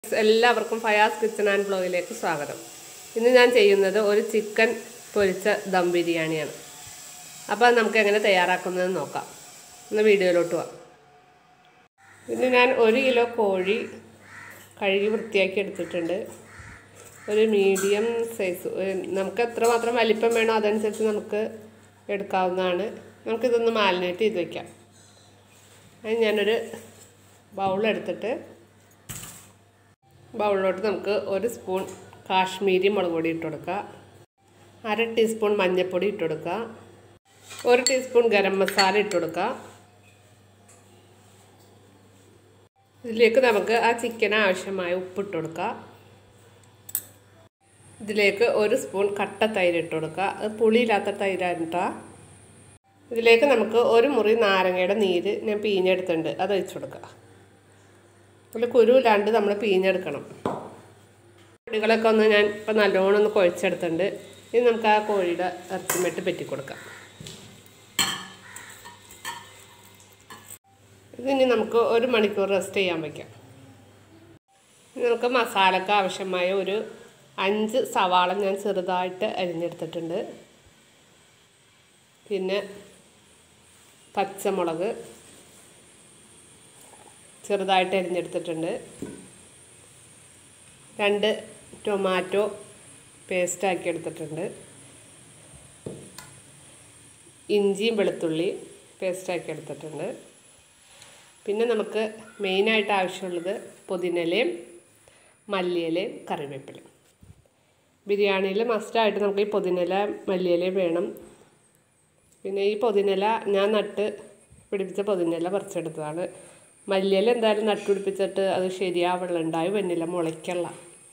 എല്ലാവർക്കും Fayaz kitchen and ബ്ലോഗിലേക്ക് സ്വാഗതം ഇന്ന് ഞാൻ ചെയ്യുന്നത് ഒരു ചിക്കൻ പൊരിച്ച ദം ബിരിയാണിയാണ് അപ്പോൾ അത് നമുക്ക് എങ്ങനെ തയ്യാറാക്കുന്നതെന്ന് നോക്കാം ഒന്ന് വീഡിയോയിലോട്ട് പോവാം ഇന്ന് ഞാൻ ഒരു കിലോ കോഴി കഴുകി വൃത്തിയാക്കി എടുത്തിട്ടുണ്ട് ഒരു മീഡിയം സൈസ് നമുക്ക് എത്രമാത്രം വലിപ്പം വേണോ അതനുസരിച്ച് നമുക്ക് എടുക്കാവുന്നതാണ് നമുക്കിതൊന്ന് മാലിനേറ്റ് ചെയ്ത് വയ്ക്കാം അതിന് ഞാനൊരു ബൗൾ എടുത്തിട്ട് ബൗളിലോട്ട് നമുക്ക് ഒരു സ്പൂൺ കാശ്മീരി മുളക് പൊടി ഇട്ട് കൊടുക്കുക അര ടീസ്പൂൺ മഞ്ഞൾപ്പൊടി ഇട്ട് കൊടുക്കുക ഒരു ടീസ്പൂൺ ഗരം മസാല ഇട്ട് കൊടുക്കുക ഇതിലേക്ക് നമുക്ക് ആ ചിക്കന് ആവശ്യമായ ഉപ്പിട്ട് കൊടുക്കുക ഇതിലേക്ക് ഒരു സ്പൂൺ കട്ട തൈര് ഇട്ട് കൊടുക്കുക അത് പുളിയില്ലാത്ത തൈരാണ് കേട്ടോ ഇതിലേക്ക് നമുക്ക് ഒരു മുറി നാരങ്ങയുടെ നീര് ഞാൻ പിഴിഞ്ഞെടുത്തിട്ടുണ്ട് അത് ഒഴിച്ചു കൊടുക്കുക അതിൽ കുരുവില്ലാണ്ട് നമ്മൾ പിഴിഞ്ഞെടുക്കണം പൊടികളൊക്കെ ഒന്ന് ഞാൻ ഇപ്പം നല്ലോണം ഒന്ന് കുഴച്ചെടുത്തിട്ടുണ്ട് ഇനി നമുക്ക് ആ കോഴിയുടെ ഇറച്ചിമെട്ട് പറ്റി കൊടുക്കാം ഇതിനി നമുക്ക് ഒരു മണിക്കൂർ റെസ്റ്റ് ചെയ്യാൻ വയ്ക്കാം ഇനി നമുക്ക് മസാലക്ക് ആവശ്യമായ ഒരു അഞ്ച് സവാള ഞാൻ ചെറുതായിട്ട് അരിഞ്ഞെടുത്തിട്ടുണ്ട് പിന്നെ പച്ചമുളക് ചെറുതായിട്ട് അരിഞ്ഞെടുത്തിട്ടുണ്ട് രണ്ട് ടൊമാറ്റോ പേസ്റ്റാക്കി എടുത്തിട്ടുണ്ട് ഇഞ്ചിയും വെളുത്തുള്ളി പേസ്റ്റാക്കി എടുത്തിട്ടുണ്ട് പിന്നെ നമുക്ക് മെയിനായിട്ട് ആവശ്യമുള്ളത് പുതിനയിലയും മല്ലിയിലയും കറിവേപ്പിലയും ബിരിയാണിയിൽ മസ്റ്റായിട്ട് നമുക്ക് ഈ പുതിനയില മല്ലിയിലയും വേണം പിന്നെ ഈ പുതിനയില ഞാൻ നട്ട് പിടിപ്പിച്ച പുതിനയില പറിച്ചെടുത്തതാണ് മല്ലിയില എന്തായാലും നട്ടുപിടിപ്പിച്ചിട്ട് അത് ശരിയാവുള്ള ഉണ്ടായി വന്നില്ല മുളയ്ക്കള്ള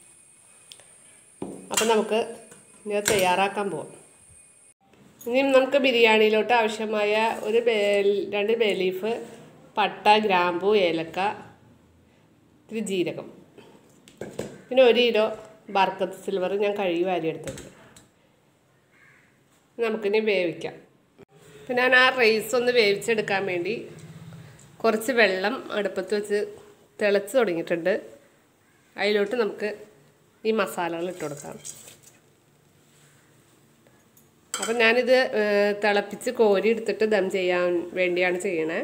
അപ്പം നമുക്ക് ഇത് തയ്യാറാക്കാൻ പോവാം ഇനി നമുക്ക് ബിരിയാണിയിലോട്ട് ആവശ്യമായ ഒരു ബേ രണ്ട് ബേ ലീഫ് പട്ട ഗ്രാമ്പു ഏലക്ക ഇത്തിരി ജീരകം പിന്നെ ഒരു കിലോ ബർക്കത്ത് സിൽവർ ഞാൻ കഴുകി വാരിയെടുത്തിട്ടുണ്ട് നമുക്കിനി വേവിക്കാം അപ്പം ഞാൻ ആ റൈസ് ഒന്ന് വേവിച്ചെടുക്കാൻ വേണ്ടി കുറച്ച് വെള്ളം അടുപ്പത്ത് വെച്ച് തിളച്ച് തുടങ്ങിയിട്ടുണ്ട് അതിലോട്ട് നമുക്ക് ഈ മസാലകൾ ഇട്ട് കൊടുക്കാം അപ്പം ഞാനിത് തിളപ്പിച്ച് കോരി എടുത്തിട്ട് ദം ചെയ്യാൻ വേണ്ടിയാണ് ചെയ്യണേ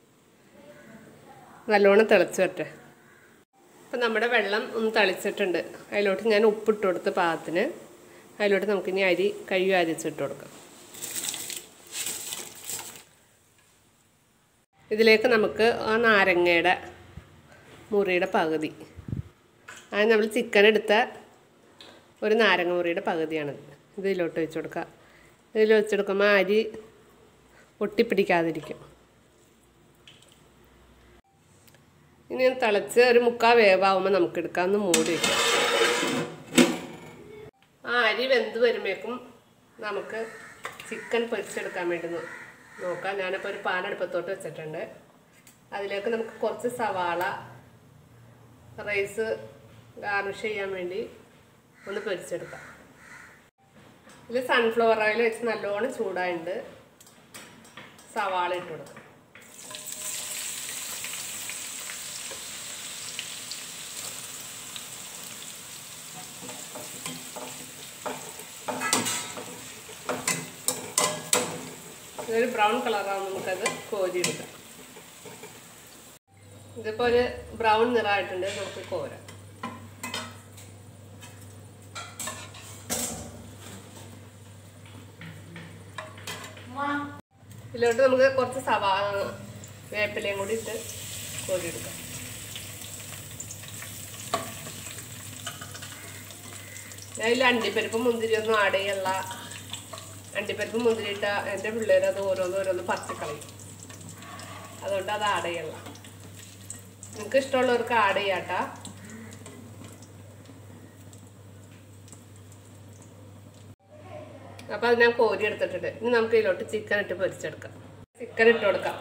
നല്ലോണം തിളച്ച് വരട്ടെ അപ്പം നമ്മുടെ വെള്ളം ഒന്ന് തളിച്ചിട്ടുണ്ട് അതിലോട്ട് ഞാൻ ഉപ്പിട്ട് കൊടുത്ത് പാകത്തിന് അതിലോട്ട് നമുക്കിനി അരി കഴുകി അരിച്ചിട്ട് കൊടുക്കാം ഇതിലേക്ക് നമുക്ക് ആ നാരങ്ങയുടെ മുറിയുടെ പകുതി അത് നമ്മൾ ചിക്കൻ എടുത്ത ഒരു നാരങ്ങ മുറിയുടെ പകുതിയാണിത് ഇതിലോട്ട് വെച്ച് കൊടുക്കുക ഇതിൽ വെച്ചെടുക്കുമ്പോൾ അരി ഒട്ടിപ്പിടിക്കാതിരിക്കും ഇനി തിളച്ച് ഒരു മുക്കാൽ വേവാകുമ്പോൾ നമുക്ക് എടുക്കാം ഒന്ന് മൂടി വയ്ക്കാം ആ അരി വെന്ത് വരുമ്പോഴേക്കും നമുക്ക് ചിക്കൻ പൊരിച്ചെടുക്കാൻ വേണ്ടി നോക്കാം ഞാനിപ്പോൾ ഒരു പാൻ അടുപ്പത്തോട്ട് വെച്ചിട്ടുണ്ട് അതിലേക്ക് നമുക്ക് കുറച്ച് സവാള റൈസ് ഗാർണിഷ് ചെയ്യാൻ വേണ്ടി ഒന്ന് പൊരിച്ചെടുക്കാം ഇതിൽ സൺഫ്ലവർ ഓയിൽ വെച്ച് നല്ലോണം ചൂടായിട്ടുണ്ട് സവാള ഇട്ട് കൊടുക്കാം ഇതൊരു ബ്രൗൺ കളറാകുമ്പോൾ നമുക്കത് കോരിയെടുക്കാം ഇതിപ്പോൾ ഒരു ബ്രൗൺ നിറമായിട്ടുണ്ട് നമുക്ക് കോരാം ഇതിലോട്ട് നമുക്ക് കുറച്ച് സവാ വേപ്പിലയും കൂടി ഇട്ട് കോരിയെടുക്കാം അതിൽ അണ്ടിപ്പരിപ്പ് മുന്തിരി ഒന്നും ആഡ് ചെയ്യല്ല അണ്ടിപ്പരിപ്പ് മുന്തിരി ഇട്ട എൻ്റെ പിള്ളേർ അത് ഓരോന്ന് ഓരോന്ന് പറിച്ചിക്കളയും അതുകൊണ്ട് അത് ആഡ് ചെയ്യല്ല നിങ്ങൾക്ക് ഇഷ്ടമുള്ളവർക്ക് ആഡ് ചെയ്യാട്ടാ അപ്പം അത് ഞാൻ കോരി എടുത്തിട്ടുണ്ട് ഇനി നമുക്ക് ഇതിലോട്ട് ചിക്കൻ ഇട്ട് പൊരിച്ചെടുക്കാം ചിക്കൻ ഇട്ട് കൊടുക്കാം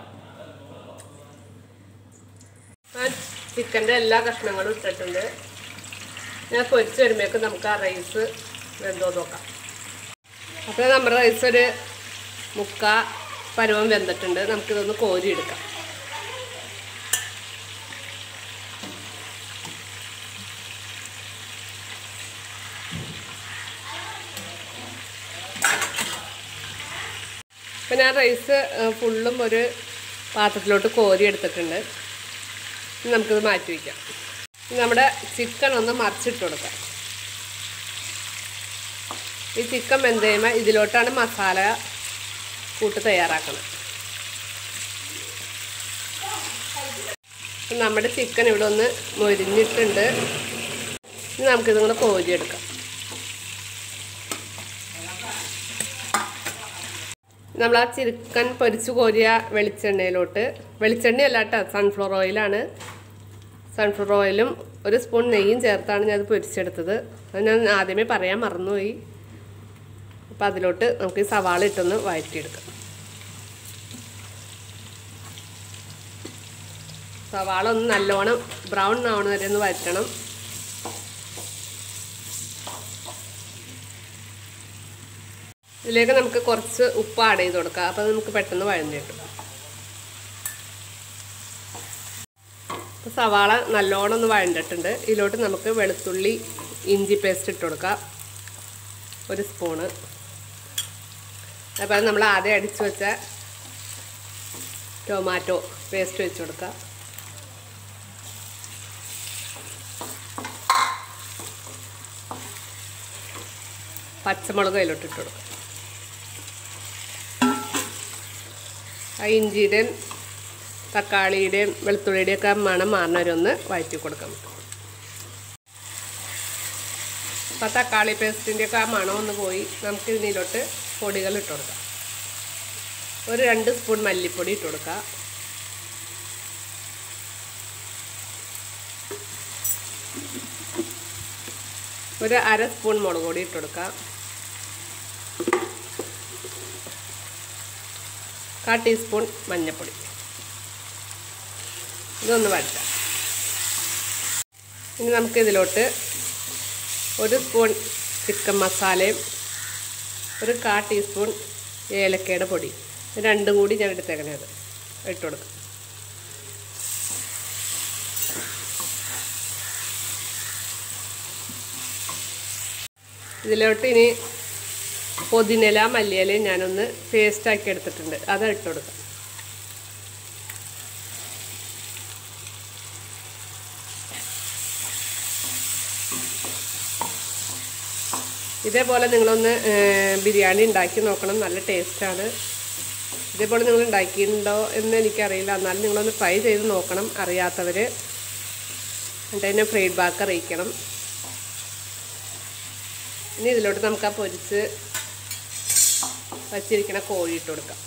ആ ചിക്കൻ്റെ എല്ലാ കഷ്ണങ്ങളും ഇട്ടിട്ടുണ്ട് ഞാൻ പൊരിച്ച് വരുമ്പോഴേക്കും നമുക്ക് ആ റൈസ് വെന്തോ നോക്കാം അപ്പോൾ നമ്മുടെ റൈസ് ഒരു മുക്കാ പരുവം വെന്തിട്ടുണ്ട് നമുക്കിതൊന്ന് കോരിയെടുക്കാം അപ്പം ഞാൻ റൈസ് ഫുള്ളും ഒരു പാത്രത്തിലോട്ട് കോരി എടുത്തിട്ടുണ്ട് ഇനി നമുക്കിത് മാറ്റി വയ്ക്കാം ഇനി നമ്മുടെ ചിക്കൻ ഒന്ന് മറിച്ചിട്ട് കൊടുക്കാം ഈ ചിക്കൻ വെന്ത് കഴിയുമ്പോൾ ഇതിലോട്ടാണ് മസാല കൂട്ട് തയ്യാറാക്കണം അപ്പം നമ്മുടെ ചിക്കൻ ഇവിടെ ഒന്ന് മൊരിഞ്ഞിട്ടുണ്ട് ഇനി നമുക്കിതും കൂടെ കോരിയെടുക്കാം നമ്മൾ ആ ചിക്കൻ പൊരിച്ച് കോരിയ വെളിച്ചെണ്ണയിലോട്ട് വെളിച്ചെണ്ണയല്ല കേട്ടോ സൺഫ്ലവർ ഓയിലാണ് സൺഫ്ലവർ ഓയിലും ഒരു സ്പൂൺ നെയ്യും ചേർത്താണ് ഞാൻ അത് പൊരിച്ചെടുത്തത് അത് ഞാൻ ആദ്യമേ പറയാൻ മറന്നുപോയി അപ്പം അതിലോട്ട് നമുക്ക് ഈ സവാള ഇട്ടൊന്ന് വഴറ്റിയെടുക്കാം സവാള ഒന്ന് നല്ലോണം ബ്രൗൺ ആവണ വരെ ഒന്ന് വഴറ്റണം ഇതിലേക്ക് നമുക്ക് കുറച്ച് ഉപ്പ് ആഡ് ചെയ്ത് കൊടുക്കാം അപ്പോൾ അത് നമുക്ക് പെട്ടെന്ന് വഴഞ്ഞ് കിട്ടും അപ്പോൾ സവാള നല്ലോണം ഒന്ന് വഴണ്ടിട്ടുണ്ട് ഇതിലോട്ട് നമുക്ക് വെളുത്തുള്ളി ഇഞ്ചി പേസ്റ്റ് ഇട്ട് കൊടുക്കാം ഒരു സ്പൂണ് അപ്പോൾ നമ്മൾ ആദ്യം അടിച്ചു വെച്ച ടൊമാറ്റോ പേസ്റ്റ് വെച്ച് കൊടുക്കാം പച്ചമുളക് അതിലോട്ട് ഇട്ട് കൊടുക്കാം ആ ഇഞ്ചിയുടെയും തക്കാളിയുടെയും വെളുത്തുള്ളിയുടെയും ഒക്കെ മണം മാറുന്നവരെ ഒന്ന് വഴറ്റി കൊടുക്കാം അപ്പോൾ തക്കാളി പേസ്റ്റിൻ്റെ ഒക്കെ ആ മണം ഒന്ന് പോയി നമുക്ക് ഇതിലോട്ട് പൊടികൾ ഇട്ട് കൊടുക്കാം ഒരു രണ്ട് സ്പൂൺ മല്ലിപ്പൊടി ഇട്ട് കൊടുക്കാം ഒരു അര സ്പൂൺ മുളക് പൊടി ഇട്ട് കൊടുക്കാം കാ ടീസ്പൂൺ മഞ്ഞൾപ്പൊടി ഇതൊന്ന് വഴറ്റാം ഇനി നമുക്ക് ഇതിലോട്ട് ഒരു സ്പൂൺ ചിക്കൻ മസാലയും ഒരു കാ ടീസ്പൂൺ ഏലക്കയുടെ പൊടി ഇത് രണ്ടും കൂടി ഞാൻ എടുത്തേക്കണേ അത് ഇട്ട് കൊടുക്കാം ഇതിലോട്ട് ഇനി പൊതിനില മല്ലിയില ഞാനൊന്ന് പേസ്റ്റാക്കി എടുത്തിട്ടുണ്ട് അത് ഇട്ട് കൊടുക്കാം ഇതേപോലെ നിങ്ങളൊന്ന് ബിരിയാണി ഉണ്ടാക്കി നോക്കണം നല്ല ടേസ്റ്റാണ് ഇതേപോലെ നിങ്ങൾ ഉണ്ടാക്കിയിട്ടുണ്ടോ എന്ന് എനിക്കറിയില്ല എന്നാലും നിങ്ങളൊന്ന് ട്രൈ ചെയ്ത് നോക്കണം അറിയാത്തവർ എന്നിട്ട് അതിനെ ഫീഡ്ബാക്ക് അറിയിക്കണം ഇനി ഇതിലോട്ട് നമുക്ക് ആ പൊരിച്ച് വച്ചിരിക്കണ കോഴി ഇട്ട് കൊടുക്കാം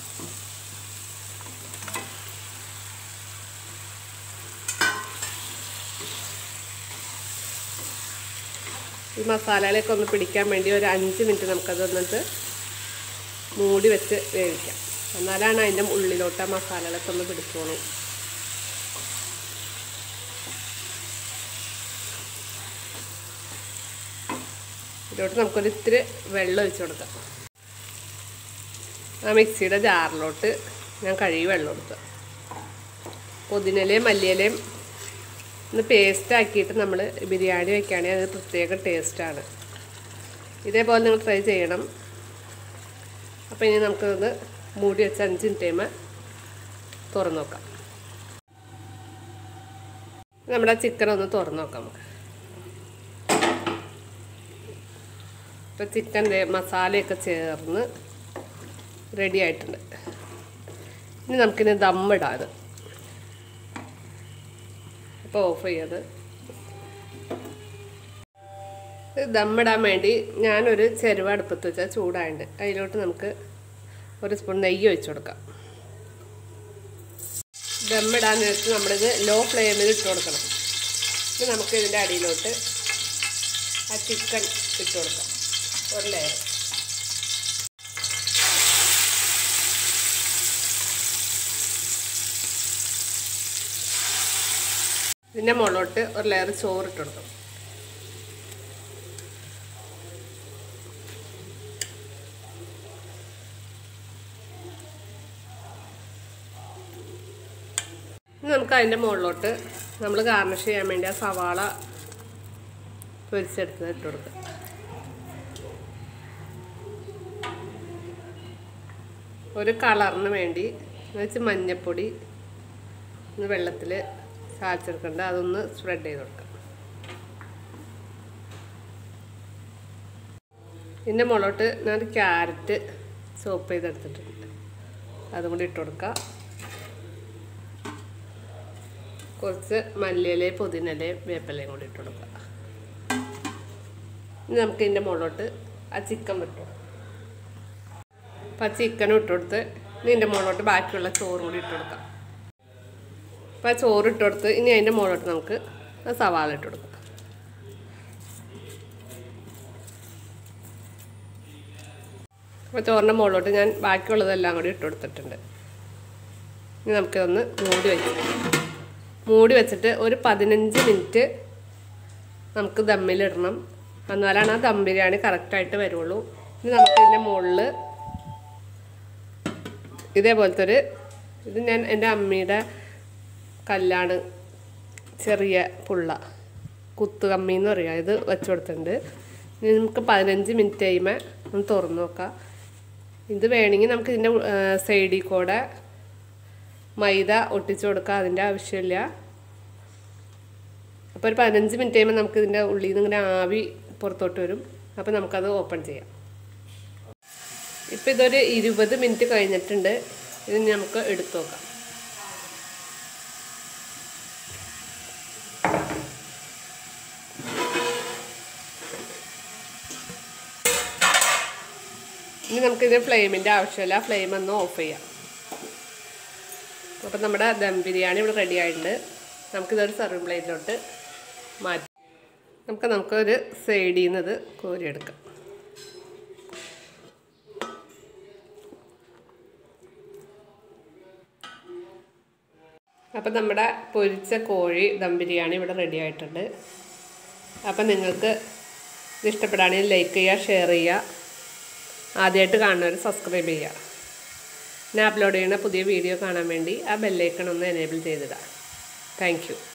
ഈ മസാലയിലേക്ക് ഒന്ന് പിടിക്കാൻ വേണ്ടി ഒരു അഞ്ച് മിനിറ്റ് നമുക്കത് വന്നിട്ട് മൂടി വെച്ച് വേവിക്കാം എന്നാലാണ് അതിൻ്റെ ഉള്ളിലോട്ട് ആ മസാലകളൊക്കെ ഒന്ന് പിടിച്ചോളൂ ഇതിലോട്ട് നമുക്കൊരു ഇത്തിരി വെള്ളം ഒഴിച്ച് കൊടുക്കാം ആ മിക്സിയുടെ ജാറിലോട്ട് ഞാൻ കഴുകി വെള്ളം കൊടുത്തു പുതിനയിലയും മല്ലിയിലയും ഒന്ന് പേസ്റ്റ് ആക്കിയിട്ട് നമ്മൾ ബിരിയാണി വെക്കുകയാണെങ്കിൽ അത് പ്രത്യേക ടേസ്റ്റാണ് ഇതേപോലെ നിങ്ങൾ ട്രൈ ചെയ്യണം അപ്പോൾ ഇനി നമുക്കൊന്ന് മൂടി വെച്ച് അഞ്ച് മിനിറ്റ് കഴിയുമ്പോൾ തുറന്നു നോക്കാം നമ്മുടെ ചിക്കൻ ഒന്ന് തുറന്നു നോക്കാം നമുക്ക് ഇപ്പോൾ ചിക്കൻ്റെ മസാലയൊക്കെ ചേർന്ന് റെഡി ആയിട്ടുണ്ട് ഇനി നമുക്കിനി ദമ്മിടാം ഇത് ഇപ്പോൾ ഓഫ് ചെയ്യത് ഇത് ദമ്മിടാൻ വേണ്ടി ഞാനൊരു ചെരുവ അടുപ്പത്ത് വെച്ചാൽ ചൂടായുണ്ട് അതിലോട്ട് നമുക്ക് ഒരു സ്പൂൺ നെയ്യ് ഒഴിച്ചു കൊടുക്കാം ദമ്മിടാൻ നേരത്ത് നമ്മളിത് ലോ ഫ്ലെയിമിൽ ഇട്ട് കൊടുക്കണം ഇനി നമുക്ക് ഇതിൻ്റെ അടിയിലോട്ട് ആ ചിക്കൻ ഇട്ട് കൊടുക്കാം ഒരു ലെയർ ഇതിൻ്റെ മുകളിലോട്ട് ഒരു ലെയർ ചോറ് ഇട്ട് കൊടുക്കും ഇനി നമുക്ക് അതിൻ്റെ മുകളിലോട്ട് നമ്മൾ ഗാർണിഷ് ചെയ്യാൻ വേണ്ടി ആ സവാള പൊരിച്ചെടുത്ത് ഇട്ട് കൊടുക്കുക ഒരു കളറിന് വേണ്ടി വെച്ച് മഞ്ഞപ്പൊടി ഒന്ന് വെള്ളത്തിൽ ചാച്ചെടുക്കണ്ട അതൊന്ന് സ്പ്രെഡ് ചെയ്ത് കൊടുക്കാം പിന്നെ മുളോട്ട് ഞാൻ ക്യാരറ്റ് സോപ്പ് ചെയ്തെടുത്തിട്ടുണ്ട് അതും കൂടി ഇട്ട് കൊടുക്കാം കുറച്ച് മല്ലിയില പുതിനയില വേപ്പിലയും കൂടി ഇട്ട് കൊടുക്കുക ഇനി നമുക്ക് ഇതിൻ്റെ മുകളിലോട്ട് ആ ചിക്കൻ വിട്ടു അപ്പം ആ ചിക്കനും ഇട്ട് കൊടുത്ത് ഇനി ഇതിൻ്റെ മുകളിലോട്ട് ബാക്കിയുള്ള ചോറും കൂടി ഇട്ട് കൊടുക്കാം അപ്പം ആ ചോറ് ഇട്ട് കൊടുത്ത് ഇനി അതിൻ്റെ മുകളിലോട്ട് നമുക്ക് ആ സവാള ഇട്ട് കൊടുക്കാം അപ്പോൾ ചോറിൻ്റെ മുകളിലോട്ട് ഞാൻ ബാക്കിയുള്ളതെല്ലാം കൂടി ഇട്ട് കൊടുത്തിട്ടുണ്ട് ഇനി നമുക്കിതൊന്ന് മൂടി വെച്ച് മൂടി വെച്ചിട്ട് ഒരു പതിനഞ്ച് മിനിറ്റ് നമുക്ക് ദമ്മിലിടണം എന്നാലാണ് ആ ദം ബിരിയാണി കറക്റ്റായിട്ട് വരുള്ളൂ ഇനി നമുക്ക് ഇതിൻ്റെ മുകളിൽ ഇതേപോലത്തെ ഒരു ഇത് ഞാൻ എൻ്റെ അമ്മയുടെ കല്ലാണ് ചെറിയ പുള്ള കുത്തുകമ്മി എന്ന് പറയുക ഇത് വെച്ച് കൊടുത്തിട്ടുണ്ട് ഇനി നമുക്ക് പതിനഞ്ച് മിനിറ്റ് കഴിയുമ്പോൾ ഒന്ന് തുറന്ന് നോക്കാം ഇത് വേണമെങ്കിൽ നമുക്ക് ഇതിൻ്റെ സൈഡിൽ കൂടെ മൈദ ഒട്ടിച്ചു കൊടുക്കുക അതിൻ്റെ ആവശ്യമില്ല അപ്പോൾ ഒരു പതിനഞ്ച് മിനിറ്റ് കഴിയുമ്പോൾ നമുക്ക് ഇതിൻ്റെ ഉള്ളിൽ നിന്ന് ഇങ്ങനെ ആവി പുറത്തോട്ട് വരും അപ്പോൾ നമുക്കത് ഓപ്പൺ ചെയ്യാം ഇപ്പോൾ ഇതൊരു ഇരുപത് മിനിറ്റ് കഴിഞ്ഞിട്ടുണ്ട് ഇത് നമുക്ക് എടുത്തു നോക്കാം ഇനി നമുക്കിത് ഫ്ലെയിമിൻ്റെ ആവശ്യമില്ല ഫ്ലെയിം ഒന്ന് ഓഫ് ചെയ്യാം അപ്പം നമ്മുടെ ദം ബിരിയാണി ഇവിടെ റെഡി ആയിട്ടുണ്ട് നമുക്കിതൊരു സർവിങ് പ്ലേറ്റിലോട്ട് മാറ്റി നമുക്ക് നമുക്കൊരു സൈഡിൽ നിന്ന് ഇത് കോരിയെടുക്കാം അപ്പം നമ്മുടെ പൊരിച്ച കോഴി ദം ബിരിയാണി ഇവിടെ റെഡി ആയിട്ടുണ്ട് അപ്പം നിങ്ങൾക്ക് ഇത് ഇഷ്ടപ്പെടുകയാണെങ്കിൽ ലൈക്ക് ചെയ്യുക ഷെയർ ചെയ്യുക ആദ്യമായിട്ട് കാണുന്നവർ സബ്സ്ക്രൈബ് ചെയ്യുക ഞാൻ അപ്ലോഡ് ചെയ്യുന്ന പുതിയ വീഡിയോ കാണാൻ വേണ്ടി ആ ബെല്ലൈക്കൺ ഒന്ന് എനേബിൾ ചെയ്തിടാം താങ്ക്